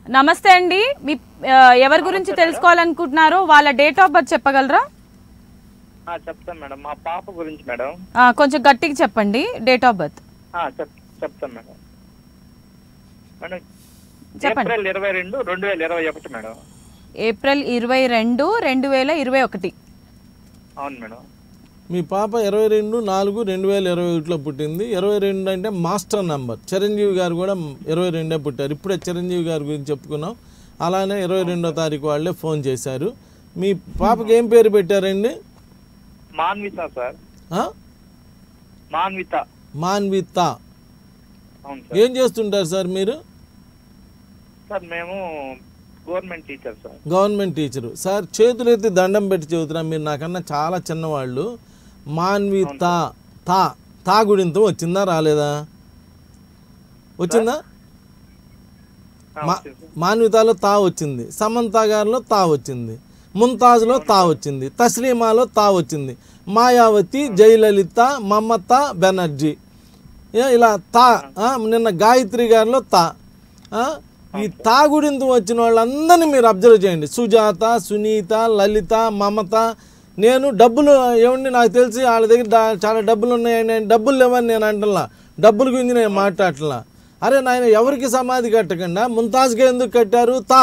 నమస్తే అండి మీ ఆ, ఎవరి గురించి తెలుసుకోవాలనుకుంటున్నారో వాళ్ళ డేట్ ఆఫ్ బర్త్ చెప్పగలరా ఆ, చెప్తాను మేడం మా పాప గురించి మేడం ఆ, కొంచెం గట్టిగా చెప్పండి డేట్ ఆఫ్ బర్త్ ఆ, చెప్ చెప్తాను మేడం మేడం చెప్పండి. ఏప్రిల్ ఇరవై రెండు రెండు వేల ఇరవై ఒకటి మేడం ఏప్రిల్ ఇరవై రెండు రెండు వేల ఇరవై ఒకటి అవును మేడం మీ పాప ఇరవై రెండు నాలుగు రెండు వేల ఇరవై ఒకటిలో పుట్టింది ఇరవై రెండు అంటే మాస్టర్ నంబర్ చిరంజీవి గారు కూడా ఇరవై రెండే పుట్టారు ఇప్పుడే చిరంజీవి గారి గురించి చెప్పుకున్నాం అలానే ఇరవై రెండో తారీఖు వాళ్ళే ఫోన్ చేశారు మీ పాపకి ఏం పేరు పెట్టారండి మాన్విత సార్ ఆ? మాన్విత మాన్విత అవును సార్ ఏం చేస్తుంటారు సార్ మీరు సార్ మేము government teacher sir government teacher sir చేతులెత్తి దండం పెట్టి చెబుతున్నాం మీరు నాకన్నా చాలా చిన్నవాళ్ళు మాన్విత తా తాగుడింతం వచ్చిందా రాలేదా వచ్చిందా ఆ, మా వచ్చింది సార్. మాన్వితాలో తా వచ్చింది సమంత గారిలో తా వచ్చింది ముంతాజ్లో తా వచ్చింది తస్లీమాలో తా వచ్చింది మాయావతి జయలలిత మమత బెనర్జీ ఏ, ఇలా తా ఆ, నిన్న గాయత్రి గారిలో తా ఆ, ఈ తాగుడింత వచ్చిన వాళ్ళందరినీ మీరు అబ్జర్వ్ చేయండి సుజాత సునీత లలిత మమత నేను డబ్బులు ఏమండి నాకు తెలిసి వాళ్ళ దగ్గర డా- చాలా డబ్బులు ఉన్నాయండి ఆయన డబ్బులు లేవని నేను అంటలా డబ్బుల గురించి నేను మాట్లాడట్లా అరే నాయన ఎవరికి సమాధి కట్టకుండా ముంతాజ్గా ఎందుకు కట్టారు తా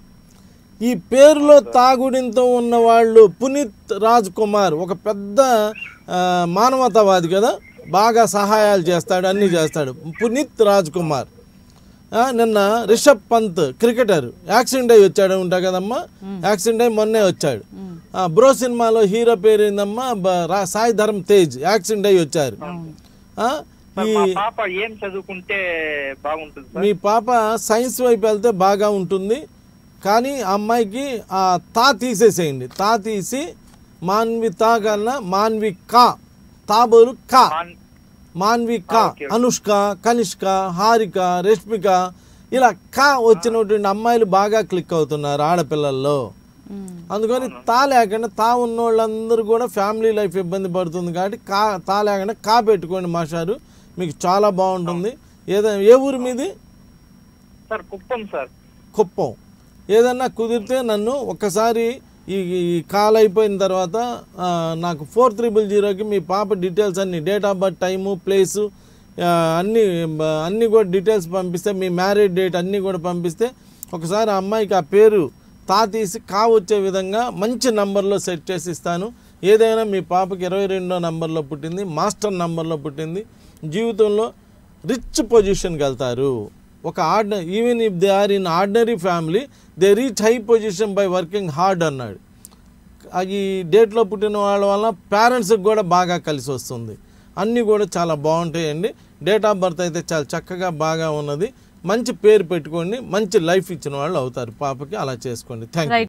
ఈ పేరులో తాగుడింతో ఉన్న వాళ్ళు పునీత్ రాజ్ కుమార్ ఒక పెద్ద ఆ, మానవతావాది కదా బాగా సహాయాలు చేస్తాడు అన్నీ చేస్తాడు పునీత్ రాజ్ కుమార్ ఆ, నిన్న రిషబ్ పంత్ క్రికెటర్ యాక్సిడెంట్ అయ్యి వచ్చాడు ఉంటా కదమ్మా యాక్సిడెంట్ అయ్యి మొన్నే వచ్చాడు ఆ, బ్రో సినిమాలో హీరో పేరు ఏందమ్మా బ- రా- సాయి ధర్మ్ తేజ్ యాక్సిడెంట్ అయ్యి వచ్చారు ఆ, సార్, ఈ మా పాప ఏం చదువుకుంటే బాగుంటుంది సార్ మీ పాప సైన్స్ వైపు వెళ్తే బాగా ఉంటుంది కానీ ఆ అమ్మాయికి ఆ తా తీసేసేయండి తా తీసి మాన్విత కన్నా మాన్విక తా బదులు కా మాన్- మాన్విక ఆ, ఓకే, ఓకే. అనుష్క కనిష్క హారిక రష్మిక ఇలా కా వచ్చినటువంటి అమ్మాయిలు బాగా క్లిక్ అవుతున్నారు ఆడపిల్లల్లో అందుకని తా లేకుండా తా ఉన్న వాళ్ళందరూ కూడా ఫ్యామిలీ లైఫ్ ఇబ్బంది పడుతుంది కాబట్టి కా తా లేకుండా కా పెట్టుకోండి మాస్టారు మీకు చాలా బాగుంటుంది ఏదైనా ఏ ఊరు మీది సార్ కుప్పం సార్ కుప్పం ఏదన్నా కుదిరితే నన్ను ఒక్కసారి ఈ ఈ కాల్ అయిపోయిన తర్వాత ఆ, నాకు ఫోర్ త్రిబుల్ జీరోకి మీ పాప డీటెయిల్స్ అన్ని date of birth time place ఆ, అన్ని బ- అన్ని కూడా డీటెయిల్స్ పంపిస్తే మీ మ్యారేజ్ డేట్ అన్నీ కూడా పంపిస్తే ఒకసారి ఆ అమ్మాయికి ఆ పేరు తా తీసి కా వచ్చే విధంగా మంచి నంబర్లో సెట్ చేసి ఇస్తాను ఏదైనా మీ పాపకి ఇరవై రెండో నంబర్లో పుట్టింది మాస్టర్ నంబర్లో పుట్టింది జీవితంలో రిచ్ పొజిషన్కి వెళ్తారు ఒక ordinary even if they are in ordinary family they reach high position by working hard అన్నాడు ఆ ఈ డేట్లో పుట్టిన వాళ్ళ వల్ల పేరెంట్స్కి కూడా బాగా కలిసి వస్తుంది అన్నీ కూడా చాలా బాగుంటాయండి డేట్ ఆఫ్ బర్త్ అయితే చాలా చక్కగా బాగా ఉన్నది మంచి పేరు పెట్టుకోండి మంచి లైఫ్ ఇచ్చిన వాళ్ళు అవుతారు పాపకి అలా చేసుకోండి థ్యాంక్ యూ రైట్